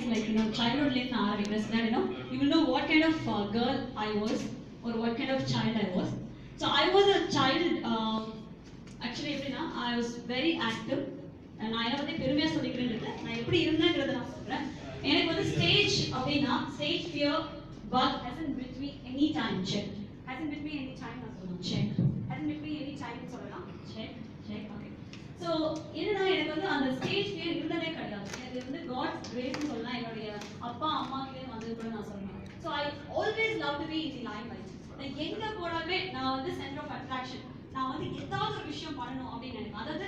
Like you know சைல்ட்ஹுட்லேருந்து நான் ஆரம்பிக்கிறேன் so you know you will know what kind of girl I was ஒரு what kind of child I was so I was a child actually எப்படின்னா I was very active நான் என்ன பற்றி பெருமையாக சொல்லிக்கிறேன் இல்லை நான் எப்படி இருந்தேங்கிறத நான் சொல்கிறேன் எனக்கு வந்து ஸ்டேஜ் அப்படின்னா ஸ்டேஜ் ஃபியர் பட் ஹசன் with me any time check ஹசன் வித் மீ எனி டைம் நான் சொல்லணும் செக் ஹசன் வித் மீ எனி டைம் சொல்லலாம் செக் செக் ஓகே ஸோ என்னன்னா எனக்கு வந்து அந்த ஸ்டேஜ் ஃபியர் இருந்ததே கிடையாது எனக்கு வந்து காட்ஸ் கிரேஸ்னு சொல்லலாம் என்னுடைய அப்பா அம்மா கிட்டே வந்தது கூட நான் சொல்லுவேன் so I always love to be in the limelight நான் எங்க போனாலுமே நான் வந்து சென்டர் ஆஃப் அட்ராக்ஷன் நான் வந்து ஏதாவது ஒரு விஷயம் பண்ணணும் அப்படின்னு நினைப்பேன் அதாவது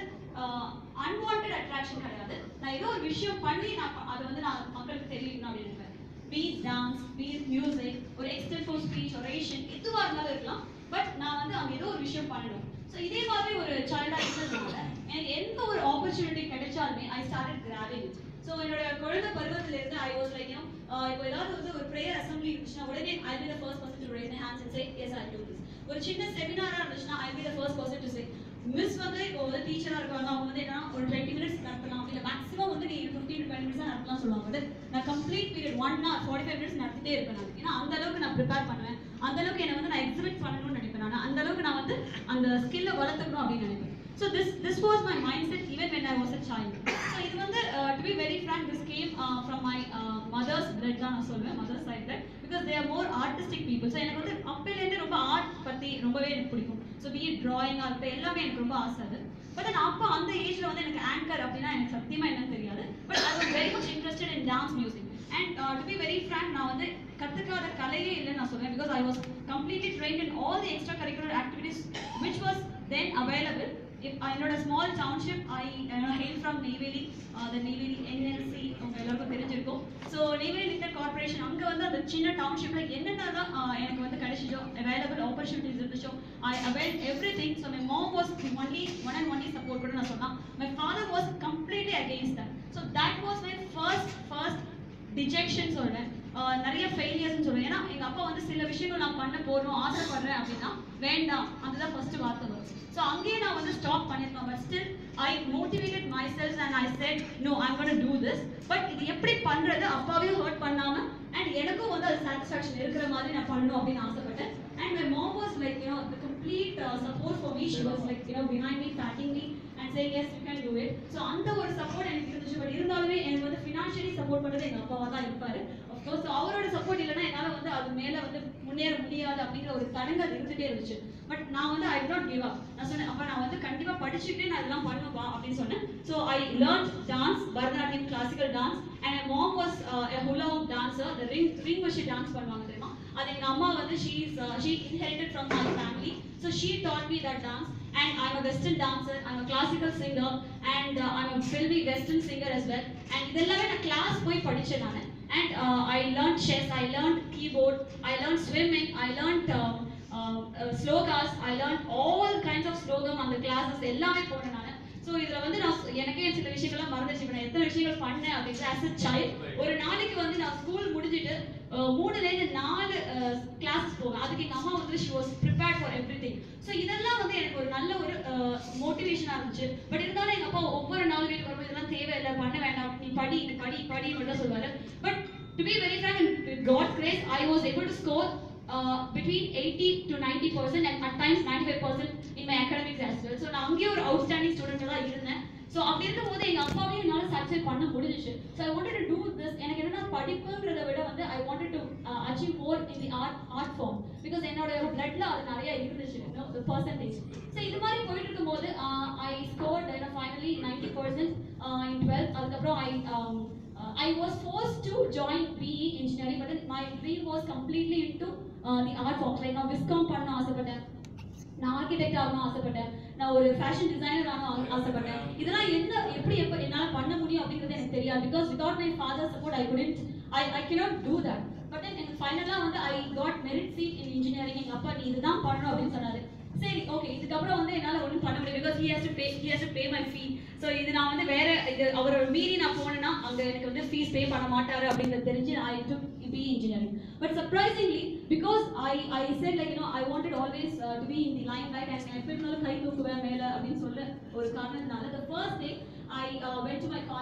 அன்வான்ட் அட்ராக்ஷன் கிடையாது நான் ஏதோ ஒரு விஷயம் பண்ணி நான் ப- அதை வந்து நான் மக்களுக்கு தெரிவிக்கணும் அப்படின்னு நினைப்பேன் பீ டான்ஸ் பீ மியூசிக் ஒரு எக்ஸ்டென்ஃபோர் ஸ்பீச் ஒரேஷன் எதுவாக இருந்தாலும் இருக்கலாம் பட் நான் வந்து அங்கே ஏதோ ஒரு விஷயம் பண்ணணும் ஸோ இதே மாதிரி ஒரு சைல்டாக இருந்ததுனால எனக்கு எந்த ஒரு ஆப்பர்ச்சுனிட்டி கிடைச்சாலுமே ஐ ஸ்டார்டட் கிராவிங் ஸோ என்னோட குழந்தை பருவத்துல இருந்து ஐ வாஸ் லைக் இப்போ ஏதாவது வந்து ஒரு ப்ரேயர் அசம்பிளி இருந்துச்சுன்னா உடனே I be the first person to raise hands and say yes I do this ஒரு சின்ன செமினாரா இருந்துச்சுன்னா I be the first person to say miss வந்து இப்போ வந்து டீச்சரா இருக்காங்க அவங்க வந்து என்ன ஒரு டுவெண்ட்டி மினிட்ஸ் நடத்தலாம் இல்ல மேக்ஸிமம் வந்து நீ ஃபிஃப்டீன் டு டுவெண்ட்டி மினிட்ஸ் நடத்தலாம் சொல்லுவாங்க But நான் complete period one hour forty five minutes நடத்திட்டே இருப்பேன் நான் ஏன்னா அந்த அளவுக்கு நான் ப்ரிப்பேர் பண்ணுவேன் அந்த அளவுக்கு என்னை வந்து நான் எக்ஸிபிட் பண்ணணும்னு நினைப்பேன் நான் அந்த அளவுக்கு நான் வந்து அந்த ஸ்கில்லை வளர்த்துக்கணும் அப்படின்னு நினைப்பேன் so this this was my mind set even when I was a child so இது வந்து to be very frank this came from my mother's blood தான் நான் சொல்லுவேன் mother's side blood because they are more artistic people so எனக்கு வந்து அப்பையிலேருந்து ரொம்ப art பற்றி ரொம்பவே எனக்கு பிடிக்கும் ஸோ பி ட்ராயிங்காக இருக்கட்டும் எல்லாமே எனக்கு ரொம்ப ஆசை அது பட் நான் அப்போ அந்த ஏஜ்ல வந்து எனக்கு ஆங்கர் அப்படின்னா எனக்கு சத்தியமா என்னன்னு தெரியாது but I was very much interested in dance music and to be very frank நான் வந்து கத்துக்காத கலையே இல்லைன்னு நான் சொல்லுவேன் because I was completely train in all the extra curricular activities which was then available என்னோட small township I hail from Neyveli the Neyveli NLC உங்க எல்லாருக்கும் தெரிஞ்சிருக்கும் ஸோ நெய்வேலி லிட்டர் கார்பரேஷன் அங்கே வந்து அந்த சின்ன டவுன்ஷிப்ல என்னென்னலாம் uh, எனக்கு வந்து கிடைச்சிச்சோ அவைலபிள் ஆப்பர்ச்சுனிட்டிஸ் இருந்துச்சோ I avail every thing so my mom was only one and only support கூட நான் சொன்னா my father was completely against that so that was my first first dejection சொல்றேன் ஆஹ் நிறைய ஃபெயிலியர்ஸ்னு சொல்றேன் ஏன்னா எங்க அப்பா வந்து சில விஷயங்கள் நான் பண்ண போறோம் ஆசைப்படுறேன் அப்படின்னா வேண்டாம் அதுதான் ஃபர்ஸ்ட் வார்த்தை வரும் ஸோ அங்கேயே நான் வந்து ஸ்டாப் பண்ணிருக்கேன் but still I motivated my self and I said no I'm gonna do this but இது எப்படி பண்றது அப்பாவையும் ஹர்ட் பண்ணாம அண்ட் எனக்கும் வந்து அது சாட்டிஸ்ஃபேக்ஷன் இருக்கிற மாதிரி நான் பண்ணணும் அப்படின்னு ஆசைப்பட்டேன் and my mom was like you know the complete support for me she was like you know behind me patting me and saying yes you can do it so அந்த ஒரு சப்போர்ட் எனக்கு இருந்துச்சு பட் இருந்தாலுமே எனக்கு வந்து ஃபினான்ஷியலி சப்போர்ட் பண்ணுறது எங்கள் அப்பாவா தான் இருப்பாரு அஃப்கோர்ஸ் அவரோட சப்போர்ட் இல்லைன்னா என்னால் வந்து அது மேலே வந்து முன்னேற முடியாது அப்படிங்கிற ஒரு தடங்கல் இருந்துகிட்டே இருந்துச்சு பட் நான் வந்து ஐ நாட் கிவ் அப் நான் சொன்னேன் அப்போ நான் வந்து கண்டிப்பாக படிச்சுட்டு நான் இதெல்லாம் பண்ணுவா அப்படின்னு சொன்னேன் so I learn dance Bharatanatyam classical dance and my mom was hula dancer the ring ring வச்சு டான்ஸ் பண்ணுவாங்க தெரியுமா அது எங்க அம்மா வந்து she is she inherited from my family so she taught me that dance and I'm a western dancer, I'm a classical singer and uh, I'm a filmy western singer as well and இதெல்லாமே நான் class போய் படிச்சேன் நான் and uh, I learned chess, I learned keyboard, I learned swimming, I learned um, uh, uh, slogas, I learned all kinds of slogam அந்த classes எல்லாமே போனேன் நான் so இதுல வந்து நான் சொ- எனக்கே சில விஷயங்கள்லாம் மறந்துச்சு இப்ப நான் எத்தனை விஷயங்கள் பண்ணேன் அப்படின்னு ஆஸ் அ சைல்ட் ஒரு நாளைக்கு வந்து நான் ஸ்கூல் முடிஞ்சிட்டு அஹ், மூணுல இருந்து நாலு கிளாஸஸ் போவேன் அதுக்கு எங்க அம்மா வந்து she was prepared for every thing so இதெல்லாம் வந்து எனக்கு ஒரு நல்ல ஒரு மோட்டிவேஷனாக இருந்துச்சு பட் இருந்தாலும் எங்க அப்பா ஒவ்வொரு நாள் வீட்டுக்கு வரும்போது இதெல்லாம் தேவையில்லை பண்ண வேண்டாம் நீ படி நீ படி படி மட்டும் தான் சொல்லுவாரு but to be very frank in God's grace I was able to score uh, between 80 to 90 percent and at times 95 percent in my academics as well. So நான் அங்கேயே ஒரு அவுட்ஸ்டாண்டிங் ஸ்டூடெண்ட் தான் இருந்தேன் ஸோ அப்படி இருக்கும்போது எங்க அப்பாவையும் என்னால் சாட்டிஸ்ஃபை பண்ண முடிஞ்சிச்சு so I wanted to do this எனக்கு என்னன்னா படிப்புங்கிறத விட வந்து I wanted to achieve more in the art art form because என்னோட பிளட்ல அது நிறைய இருந்துச்சு பர்சன்டேஜ் ஸோ இது மாதிரி போயிட்டு இருக்கும்போது I scored finally ninety percent in twelfth அதுக்கப்புறம் I uh, I was forced to join BE engineering, but then my dream was completely into uh, the art forms. Like நான் விஸ்காம் பண்ண ஆசைப்பட்டேன் நான் architect ஆகணும் ஆசைப்பட்டேன் நான் ஒரு ஃபேஷன் டிசைனர் ஆகணும் ஆசைப்பட்டேன் இதெல்லாம் என்ன எப்படி எப்போ என்னால் பண்ண முடியும் அப்படிங்கிறது எனக்கு தெரியாது because without my father support I couldn't I I cannot do that but then எனக்கு ஃபைனலாக வந்து I got merit seat in engineering எங்கள் அப்பா நீ இதுதான் பண்ணணும் அப்படின்னு சொன்னாரு சரி ஓகே இதுக்கப்புறம் வந்து என்னால் ஒன்றும் பண்ண முடியும் because he has to pay he has to pay my fee so இது நான் வந்து வேற இது அவரோட மீறி நான் போனேன்னா அங்கே எனக்கு வந்து ஃபீஸ் பே பண்ண மாட்டாரு அப்படிங்கிறது தெரிஞ்சு I to be engineering but surprisingly because I I said like you know I wanted always to be in the limelight and எப்போ இருந்தாலும் கை தூக்குவேன் மேலே அப்படின்னு சொல்ல ஒரு காரணத்தினால the first day I went to my college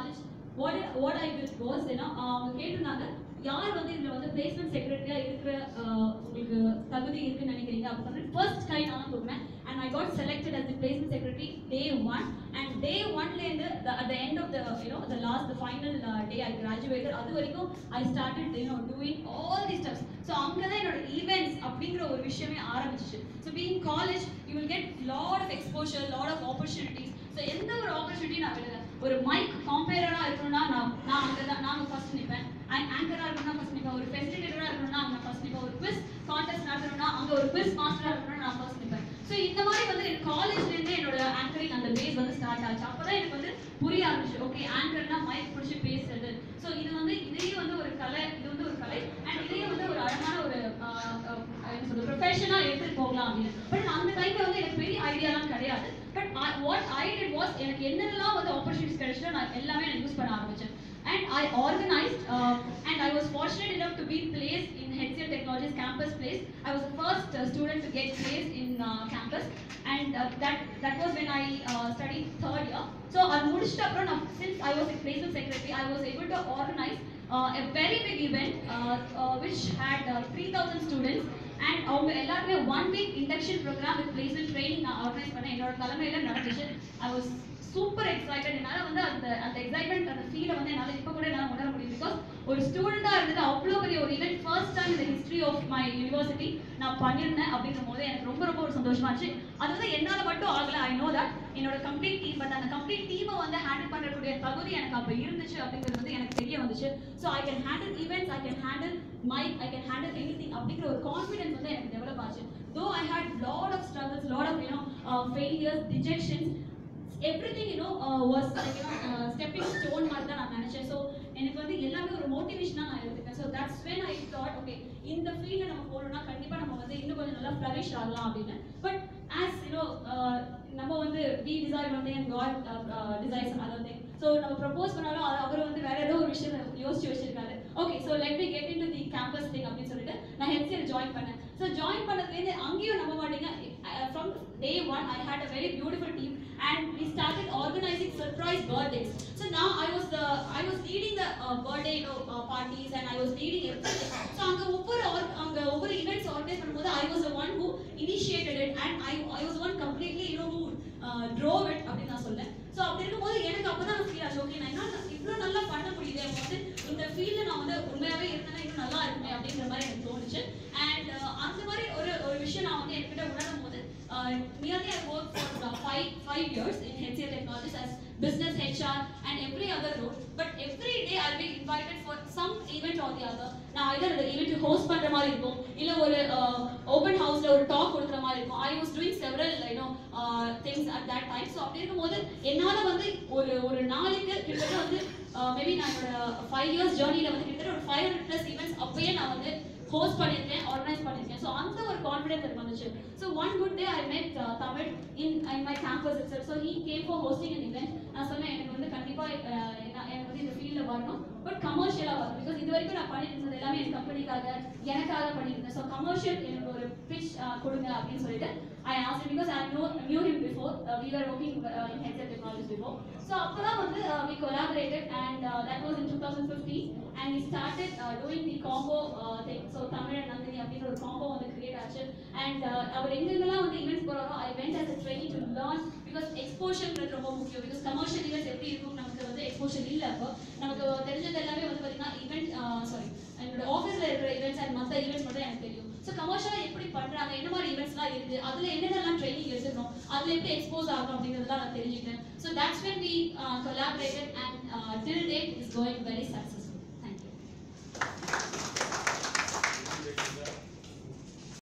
what what I did was ஏன்னா அவங்க கேட்டிருந்தாங்க யார் வந்து இதுல வந்து பிளேஸ்மெண்ட் செக்ரட்டரியா இருக்கிற ஆஹ், உங்களுக்கு தகுதி இருக்குன்னு நினைக்கிறீங்க அப்படின்னு ஃபர்ஸ்ட் கை நான் கொடுப்பேன் and I got selected as the placement secretary day one and day one ல இருந்து the, at the end of the you know the last the final uh, day I graduated அது வரைக்கும் I started you know doing all these stuff so அங்க தான் என்னோட events அப்படிங்கிற ஒரு விஷயமே ஆரம்பிச்சிச்சு so being college you will get lot of exposure lot of opportunities so எந்த ஒரு ஆப்பர்ச்சுனிட்டி நான் விடல ஒரு மைக் காம்பேரரா இருக்கணும்னா நான் நான் அங்க தான் நாங்க ஃபர்ஸ்ட் நிப்பேன் ஆங்கரா இருக்கணும்னா ஃபர்ஸ்ட் நிப்பேன் ஒரு ஃபெசிலிட்டேட்டரா இருக்கணும்னா அங்க ஃபர்ஸ்ட் நிப்பேன் ஒரு குவிஸ் கான்டெஸ்ட் நடத்தணும்னா அங்க ஒரு குவிஸ் மாஸ்டரா இருக்கணும்னா நான் ஃபர்ஸ்ட் நிப்பேன் ஸோ இந்த மாதிரி வந்து எனக்கு காலேஜ்ல இருந்தே என்னோட ஆங்கரிங் அந்த பேஸ் வந்து ஸ்டார்ட் ஆச்சு அப்பதான் எனக்கு வந்து புரிய ஆரம்பிச்சு ஓகே ஆங்கர்னா மைக் பிடிச்சி பேசுறது ஸோ இது வந்து இதையும் வந்து ஒரு கலை இது வந்து ஒரு கலை அண்ட் இதையும் வந்து ஒரு அழகான ஒரு ஆஹ், ஆஹ், என்ன சொல்றது ப்ரொஃபஷனா எடுத்துட்டு போகலாம் அப்படின்னு பட் அந்த டைம்ல வந்து எனக்கு பெரிய ஐடியாலாம் கிடையாது but what I did was எனக்கு என்னெல்லாம் வந்து ஆப்பர்ச்சுனிட்டிஸ் கிடைச்சோ நான் எல்லாமே நான் யூஸ் பண்ண ஆரம்பிச்சேன் and I organized uh, and I was fortunate enough to be placed in HCL Technologies campus place. I was the first uh, student to get placed in uh, campus and uh, that that was when I uh, studied third year. So I முடிச்சிட்ட அப்புறம் நான் since I was a placement secretary, I was able to organize uh, a very big event uh, uh, which had uh, 3000 students and அவங்க எல்லாருமே one week induction program with placement training நான் organise பண்ணேன் என்னோட தலைமையில நடந்துச்சு I was super excited என்னால வந்து அந்த அந்த எக்ஸைட்மெண்ட் அந்த ஃபீலை வந்து என்னால இப்போ கூட என்னால உணர முடியும் பிகாஸ் ஒரு ஸ்டூடெண்டா இருந்தது அவ்வளோ பெரிய ஒரு ஈவெண்ட் ஃபர்ஸ்ட் டைம் இந்த ஹிஸ்ட்ரி ஆஃப் மை யூனிவர்சிட்டி நான் பண்ணியிருந்தேன் அப்படிங்கும் போது எனக்கு ரொம்ப ரொம்ப ஒரு சந்தோஷமா இருந்துச்சு அது வந்து என்னால மட்டும் ஆகல ஐ நோ தட் என்னோட கம்ப்ளீட் டீம் பட் அந்த கம்ப்ளீட் டீமை வந்து ஹேண்டில் பண்ணக்கூடிய தகுதி எனக்கு அப்போ இருந்துச்சு அப்படிங்கிறது வந்து எனக்கு தெரிய வந்துச்சு so I can handle events I can handle mic I can handle any thing அப்படிங்கிற ஒரு கான்ஃபிடன்ஸ் வந்து எனக்கு டெவலப் ஆச்சு though I had lot of struggles lot of you know failures dejections everything you know was like you know stepping stone மாதிரி தான் நான் நினைச்சேன் so எனக்கு வந்து எல்லாமே ஒரு மோட்டிவேஷனாக நான் எடுத்துக்கேன் so that's when I thought okay இந்த ஃபீல்டில் நம்ம போகணும்னா கண்டிப்பாக நம்ம வந்து இன்னும் கொஞ்சம் நல்லா ஃப்ளரிஷ் ஆகலாம் அப்படின்னு பட் ஆஸ் யூனோ நம்ம வந்து வி டிசைர் வந்து and God desires other thing so நம்ம ப்ரப்போஸ் பண்ணாலும் அது அவர் வந்து வேற ஏதோ ஒரு விஷயம் யோசிச்சு வச்சிருக்காரு okay so let me get into the campus thing அப்படின்னு சொல்லிட்டு நான் ஹெச்சிஎல் ஜாயின் பண்ணேன் ஸோ ஜாயின் பண்ணதுலேருந்து அங்கேயும் நம்ப மாட்டீங்க from day one I had a very beautiful team and we started organising surprise birthdays so நான் I was the I was leading the birthday parties and I was leading every so அங்கே ஒவ்வொரு or- அங்கே ஒவ்வொரு events organise பண்ணும்போது I was one who initiated it and I I was one completely you know who drove it அப்படின்னு நான் சொல்லேன் so அப்படி இருக்கும்போது எனக்கு அப்போ தான் ஃபீல் ஆச்சு ஓகே நான் என்ன இவ்வளோ நல்லா பண்ண முடியுது அப்போ வந்து இந்த ஃபீல்டில் நான் வந்து உண்மையாகவே இருந்தேன்னா இன்னும் நல்லா இருக்குமே அப்படிங்கிற மாதிரி எனக்கு தோணுச்சு அண்ட் அந்த மாதிரி ஒரு ஒரு விஷயம் நான் வந்து என்கிட்ட உணரும் போது nearly I work for five five years in HCL technologies as business HR and every other role but every day I'll be invited for some event or the other நான் either அந்த event host பண்ற மாதிரி இருக்கும் இல்ல ஒரு open ஹவுஸ்ல ஒரு talk கொடுக்குற மாதிரி இருக்கும் I was doing several you know things at that time so அப்படி இருக்கும்போது என்னால வந்து ஒரு ஒரு நாளைக்கு கிட்டத்தட்ட வந்து மேபி நான் என்னோட ஃபைவ் இயர்ஸ் ஜேர்னியில் வந்து கிட்டத்தட்ட ஒரு ஃபைவ் ஹண்ட்ரட் ப்ளஸ் ஈவெண்ட்ஸ் அப்பயே நான் வந்து ஹோஸ்ட் பண்ணியிருக்கேன் ஆர்கனைஸ் பண்ணியிருக்கேன் ஸோ அந்த ஒரு கான்ஃபிடன்ஸ் எனக்கு வந்துச்சு so one good day I met Tamil in in my campus it's so he came for hosting an event நான் சொன்னேன் எனக்கு வந்து கண்டிப்பாக எனக்கு வந்து இந்த ஃபீல்டில் வரணும் பட் கமர்ஷியலாக வரணும் பிகாஸ் இது வரைக்கும் நான் பண்ணிட்டு இருந்தது எல்லாமே என் கம்பெனிக்காக எனக்காக பண்ணியிருந்தேன் ஸோ கமர்ஷியல் எனக்கு ஒரு பிச் கொடுங்க அப்படின்னு சொல்லிட்டு I asked because I know knew him before we are working in headset technology before so அப்போ தான் வந்து we collaborated and that was in two thousand fifteen and we started doing the combo thing so Tamil and Nandhini அப்படின்ற ஒரு combo வந்து create ஆச்சு and அவர் எங்கெங்கெல்லாம் வந்து ஈவெண்ட்ஸ் போகிறாரோ I went as a training to learn because எக்ஸ்போஷர்ன்றது ரொம்ப முக்கியம் பிகாஸ் கமர்ஷியல் ஈவெண்ட்ஸ் எப்படி இருக்கும் நமக்கு வந்து எக்ஸ்போஷர் இல்லை அப்போ நமக்கு தெரிஞ்சது எல்லாமே வந்து பார்த்தீங்கன்னா ஈவெண்ட் சாரி என்னோட ஆஃபீஸில் இருக்கிற ஈவெண்ட்ஸ் அண்ட் மற்ற ஈவெண்ட்ஸ் மட்டும் எனக்கு தெரியும் ஸோ கமர்ஷியலாக எப்படி பண்ணுறாங்க என்ன மாதிரி ஈவெண்ட்ஸ்லாம் இருக்குது அதில் என்னென்னலாம் ட்ரைனிங் எடுத்துக்கணும் அதில் எப்படி எக்ஸ்போஸ் ஆகும் அப்படிங்கிறதெல்லாம் நான் தெரிஞ்சுக்கிட்டேன் so that's when we collaborated and till date is going very success